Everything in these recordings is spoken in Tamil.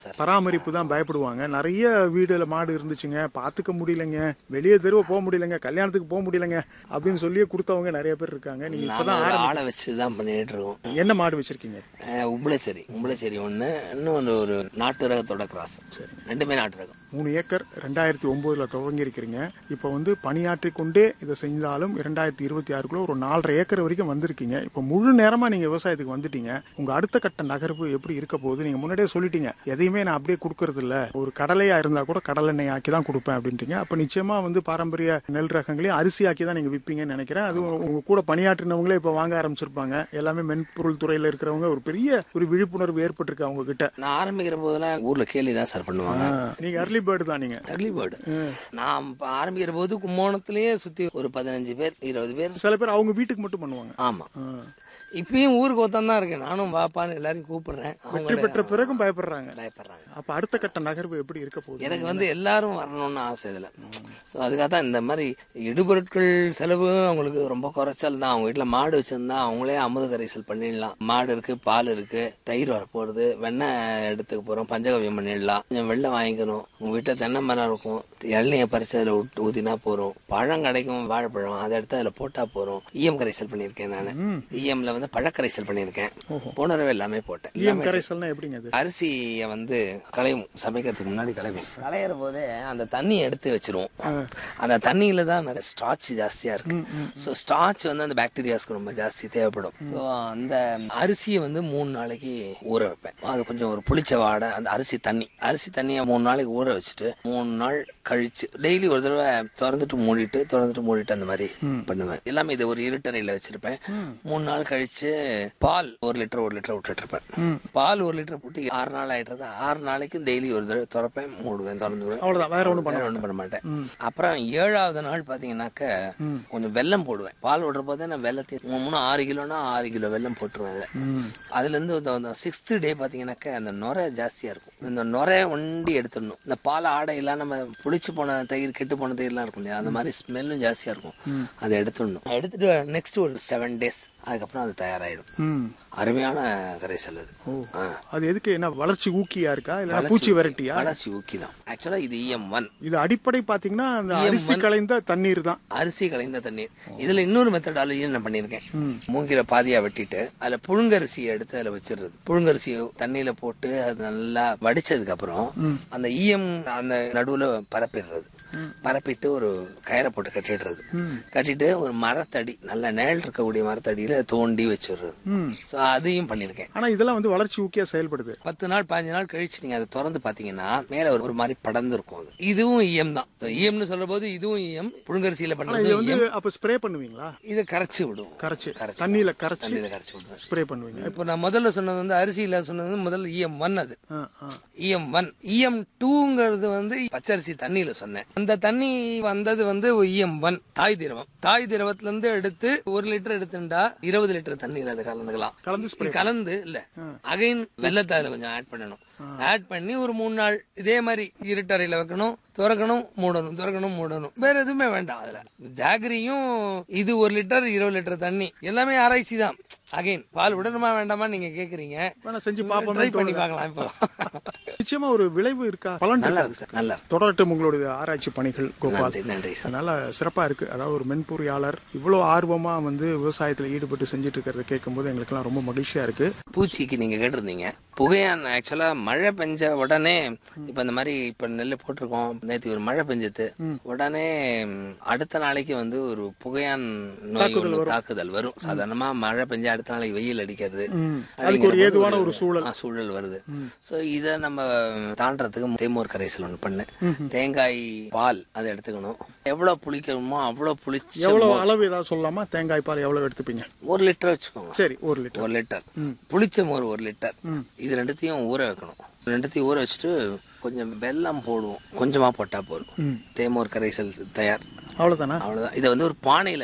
பராமரிப்பு தான் பயப்படுவாங்க நிறைய வீடுல மாடு இருந்துச்சுங்க பாத்துக்க முடியலங்க வெளியே தெருவ போக முடியலங்க கல்யாணத்துக்கு போக முடியலங்க அப்படின்னு சொல்லியே கொடுத்தவங்க நிறைய பேர் இருக்காங்க நீங்க நாம இப்பதான் ஒரு ஆரம்பி- ஆளை வச்சு தான் பண்ணிட்டு இருக்கோம் என்ன மாடு வச்சிருக்கீங்க அஹ் உம்பளச்சேரி உம்பளச்சேரி ஒன்று இன்னொன்று ஒரு நாட்டு ரகத்தோட கிராஸ் ரெண்டுமே நாட்டு ரகம் மூணு ஏக்கர் ரெண்டாயிரத்தி ஒன்பதுல துவங்கி இருக்கிறீங்க இப்போ வந்து பணியாற்றி கொண்டே இதை செஞ்சாலும் இரண்டாயிரத்தி இருபத்தி ஆறுக்குள்ள ஒரு நாலரை ஏக்கர் வரைக்கும் வந்திருக்கீங்க இப்போ முழு நேரமா நீங்க விவசாயத்துக்கு வந்துட்டீங்க உங்க அடுத்த கட்ட நகர்வு எப்படி இருக்க போகுது நீங்க முன்னாடியே சொல்லிட்டீங்க எதையுமே நான் அப்படியே கொடுக்கறது இல்ல ஒரு கடலையா இருந்தா கூட கடலெண்ணெய் ஆக்கி தான் கொடுப்பேன் அப்படின்றீங்க அப்ப நிச்சயமா வந்து பாரம்பரிய நெல் ரகங்களையும் அரிசி ஆக்கி தான் நீங்க விற்பீங்கன்னு நினைக்கிறேன் அது உங்க கூட பணியாற்றினவங்களே இப்போ வாங்க ஆரம்பிச்சிருப்பாங்க எல்லாமே மென்பொருள் துறையில இருக்கிறவங்க ஒரு பெரிய ஒரு விழிப்புணர்வு ஏற்பட்டிருக்கு அவங்க கிட்ட நான் ஆரம்பிக்கிற போதெல்லாம் ஊர்ல கேலி தான் சார் பண்ணுவாங்க நீங்க அர்லி பேர்டு தான் நீங்க அர்லி பேர்டு நான் இப்ப ஆரம்பிக்கிற போது கும்போணத்திலேயே சுத்தி ஒரு பதினஞ்சு பேர் இருபது பேர் சில பேர் அவங்க வீட்டுக்கு மட்டும் பண்ணுவாங்க ஆமா இப்பயும் ஊருக்கு ஒருத்தன் தான் இருக்கேன் நானும் வாப்பான்னு எல்லாரையும் கூப்பிடுறேன் வெற்றி அவங்க பெற்ற பிறகும் பயப்படுறாங்க பயப்படுறாங்க அப்ப அடுத்த கட்ட நகர்வு எப்படி இருக்க போகுது எனக்கு வந்து எல்லாரும் வரணும்னு ஆசை இதில் ஸோ அதுக்காக தான் இந்த மாதிரி இடுபொருட்கள் செலவு அவங்களுக்கு ரொம்ப குறைச்சல் தான் அவங்க வீட்டில் மாடு வச்சிருந்தா அவங்களே அமுத கரைசல் பண்ணிடலாம் மாடு இருக்கு பால் இருக்கு தயிர் வரப்போகிறது வெண்ணெய் எடுத்துக்க போகிறோம் பஞ்சகவியம் பண்ணிடலாம் கொஞ்சம் வெள்ளை வாங்கிக்கணும் உங்கள் வீட்டில் தென்னை மரம் இருக்கும் இளநியை பறிச்சு அதில் விட்டு ஊற்றினா போகிறோம் பழம் கிடைக்கும் வாழைப்பழம் அதை எடுத்து அதில் போட்டால் போகிறோம் ஈயம் கரைசல் பண்ணியிருக்கேன் நான் ஈஎம்ல வந்து பழக்கரைசல் பண்ணியிருக்கேன் போன தடவை எல்லாமே போட்டேன் ஈயம் கரைசல்னா எப்படிங்க அது அரிசியை வந்து களையும் சமைக்கிறதுக்கு முன்னாடி களையும் களையிற போதே அந்த தண்ணியை எடுத்து வச்சிருவோம் அந்த தண்ணியில தான் நிறைய ஸ்டார்ச் ஜாஸ்தியா இருக்கு ஸோ ஸ்டார்ச் வந்து அந்த பாக்டீரியாஸ்க்கு ரொம்ப ஜாஸ்தி தேவைப்படும் ஸோ அந்த அரிசியை வந்து மூணு நாளைக்கு ஊற வைப்பேன் அது கொஞ்சம் ஒரு புளிச்ச வாடை அந்த அரிசி தண்ணி அரிசி தண்ணியை மூணு நாளைக்கு ஊற வச்சுட்டு மூணு நாள் கழிச்சு டெய்லி ஒரு தடவை திறந்துட்டு மூடிட்டு திறந்துட்டு மூடிட்டு அந்த மாதிரி பண்ணுவேன் எல்லாமே இது ஒரு இருட்டறையில வச்சிருப்பேன் மூணு நாள் கழிச்சு பால் ஒரு லிட்டர் ஒரு லிட்டர் விட்டுட்டு இருப்பேன் பால் ஒரு லிட்டர் போட்டு ஆறு நாள் ஆயிட்டது ஆறு நாளைக்கு டெய்லி ஒரு தடவை திறப்பேன் மூடுவேன் திறந்துடுவேன் அவ்வளவுதான் வேற ஒண்ணும் வேற ஒண்ணும் பண்ண மாட்டேன் அப்புறம் ஏழாவது நாள் பாத்தீங்கன்னாக்க கொஞ்சம் வெல்லம் போடுவேன் பால் விடுற போதே நான் வெள்ளத்தையும் மூணு மூணு ஆறு கிலோனா ஆறு கிலோ வெல்லம் போட்டுருவேன் அதுல அதுல இருந்து அந்த சிக்ஸ்த் டே பாத்தீங்கன்னாக்க அந்த நுரை ஜாஸ்தியா இருக்கும் இந்த நுரை ஒண்டி எடுத்துடணும் இந்த பால் ஆடை எல்லாம் நம்ம புளிச்சு போன தயிர் கெட்டு போன தயிர்லாம் இருக்கும் இல்லையா அந்த மாதிரி ஸ்மெல்லும் ஜாஸ்தியா இருக்கும் அதை எடுத்துடணும் எடுத்துட்டு நெக்ஸ்ட் ஒரு செவன் டேஸ் அதுக்கப்புறம் அது தயாராயிடும் ம். அருமையான கரைசல் அது ஆ. அது எதுக்கு என்ன வளர்ச்சி ஊக்கியா இருக்கா இல்ல பூச்சி விரட்டியா வளர்ச்சி ஊக்கி தான் ஆக்சுவலா இது இஎம் ஒன் இது அடிப்படை பாத்தீங்கன்னா அந்த அரிசி கலைந்த தண்ணீர் தான் அரிசி கலைந்த தண்ணீர் இதுல இன்னொரு மெத்தடாலஜி நான் பண்ணியிருக்கேன் மூங்கில பாதியா வெட்டிட்டு அதுல புழுங்கரிசியை எடுத்து அதுல வச்சிடுறது புழுங்கரிசியை தண்ணியில போட்டு அது நல்லா வடிச்சதுக்கு அப்புறம் அந்த ஈயம் அந்த நடுவுல பரப்பிடுறது பரப்பிட்டு ஒரு கயிறை போட்டு கட்டிடுறது கட்டிட்டு ஒரு மரத்தடி நல்ல நிழல் இருக்கக்கூடிய மரத்தடியில தோண்டி வச்சிடுறது சோ அதையும் பண்ணியிருக்கேன் ஆனா இதெல்லாம் வந்து வளர்ச்சி ஊக்கியா செயல்படுது பத்து நாள் பதினஞ்சு நாள் கழிச்சு நீங்க அதை திறந்து பாத்தீங்கன்னா மேல ஒரு ஒரு மாதிரி படர்ந்து இருக்கும் அது இதுவும் ஈயம் தான் ஈயம்னு சொல்ற போது இதுவும் ஈயம் புழுங்கரிசியில ஆனா பண்றது இது வந்து அப்ப ஸ்ப்ரே பண்ணுவீங்களா இதை கரைச்சி விடுவோம் கரைச்சு கரைச்சு. தண்ணியில கரைச்சு தண்ணியில கரைச்சி விடுவேன் ஸ்ப்ரே பண்ணுவீங்க இப்போ நான் முதல்ல சொன்னது வந்து அரிசியில சொன்னது வந்து முதல்ல இஎம் ஒன் அது ஆ, ஆ. இஎம் ஒன் இஎம் டூங்கிறது வந்து பச்சரிசி தண்ணியில சொன்னேன் அந்த தண்ணி வந்தது வந்து இஎம் ஒன் தாய் திரவம் தாய் திரவத்துல இருந்து எடுத்து ஒரு லிட்டர் எடுத்துட்டா இருபது லிட்டர் தண்ணியில அதை கலந்துக்கலாம் கலந்து இது கலந்து இல்ல அகைன் வெள்ளத்தை அதுல கொஞ்சம் ஆட் பண்ணணும் ஆட் பண்ணி ஒரு மூணு நாள் இதே மாதிரி இருட்டறையில வைக்கணும் திறக்கணும் மூடணும் திறக்கணும் மூடணும் வேற எதுவுமே வேண்டாம் அதுல ஜாகரியும் இது ஒரு லிட்டர் இருபது லிட்டர் தண்ணி எல்லாமே ஆராய்ச்சி தான் அகைன் பால் விடணுமா வேண்டாமா நீங்க கேக்குறீங்க வேணா செஞ்சு பாப்போமே ட்ரை பண்ணி பார்க்கலாம் இப்போ நிச்சயமா ஒரு விளைவு இருக்கா பலன் நல்லா இருக்கா இருக்கு சார் நல்லா இருக்கு தொடரட்டும் உங்களுடைய ஆராய்ச்சி பணிகள் கோபால் நன்றி நன்றி சார் அதனால சிறப்பா இருக்கு அதாவது ஒரு மென்பொறியாளர் இவ்வளவு ஆர்வமா வந்து விவசாயத்துல ஈடுபட்டு செஞ்சுட்டு இருக்கிறத கேட்கும்போது எங்களுக்கெல்லாம் ரொம்ப மகிழ்ச்சியா இருக்கு பூச்சிக்கு நீங்க கேட்டிருந்தீங்க புகையான் ஆக்சுவலா மழை பெஞ்ச உடனே இப்ப இந்த மாதிரி இப்ப நெல் போட்டிருக்கோம் நேத்து ஒரு மழை பெஞ்சது உடனே ம், அடுத்த நாளைக்கு வந்து ஒரு புகையான் நோய் ஒண்ணு தாக்குதல் வரும் சாதாரணமா மழை பெஞ்ச அடுத்த நாளைக்கு வெயில் அடிக்கிறது அதுக்கு ஒரு அப்படிங்கிற ஏதுவான போது ஒரு சூழல் ஆ, சூழல் வருது சோ இத நம்ம தாண்டறதுக்கு தேமூர் கரைசல் ஒண்ணு பண்ணு தேங்காய் பால் அதை எடுத்துக்கணும் எவ்வளவு புளிக்கணுமோ அவ்வளவு புளிச்சு எவ்வளவு அளவு ஏதாவது சொல்லலாமா தேங்காய் பால் எவ்வளவு எடுத்துப்பீங்க ஒரு லிட்டர் வச்சுக்கோங்க சரி ஒரு லிட்டர் ஒரு லிட்டர் புளிச்ச மோர் ஒரு லிட்டர் இது ரெண்டுத்தையும் ஊற வைக்கணும் ரெண்டுத்தையும் ஊற வச்சுட்டு கொஞ்சம் வெல்லம் போடுவோம் கொஞ்சமா போட்டா போதும் தேமோர் கரைசல் தயார் அவ்வளவுதானா அவ்வளவுதான் இதை வந்து ஒரு பானையில வைக்கணும்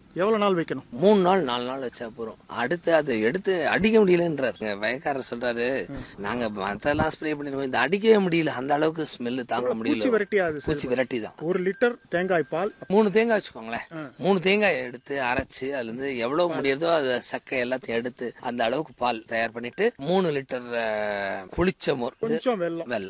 எவ்வளவு நாள் வைக்கணும் மூணு நாள் நாலு நாள் வச்சா போறோம் அடுத்து அதை எடுத்து அடிக்க முடியலன்றாரு வயக்காரர் சொல்றாரு நாங்க மத்தெல்லாம் ஸ்ப்ரே பண்ணிருக்கோம் இந்த அடிக்கவே முடியல அந்த அளவுக்கு ஸ்மெல்லு தாங்க பூச்சி முடியல விரட்டி ஆகுது சார் பூச்சி விரட்டி தான் ஒரு லிட்டர் தேங்காய் பால் மூணு தேங்காய் வச்சுக்கோங்களேன் மூணு தேங்காய் எடுத்து அரைச்சு அதுல இருந்து எவ்வளவு முடியுதோ அது சக்கை எல்லாத்தையும் எடுத்து அந்த அளவுக்கு பால் தயார் பண்ணிட்டு மூணு லிட்டர் அஹ், புளிச்ச மோர் கொஞ்சம் வெல்லம் வெல்லம்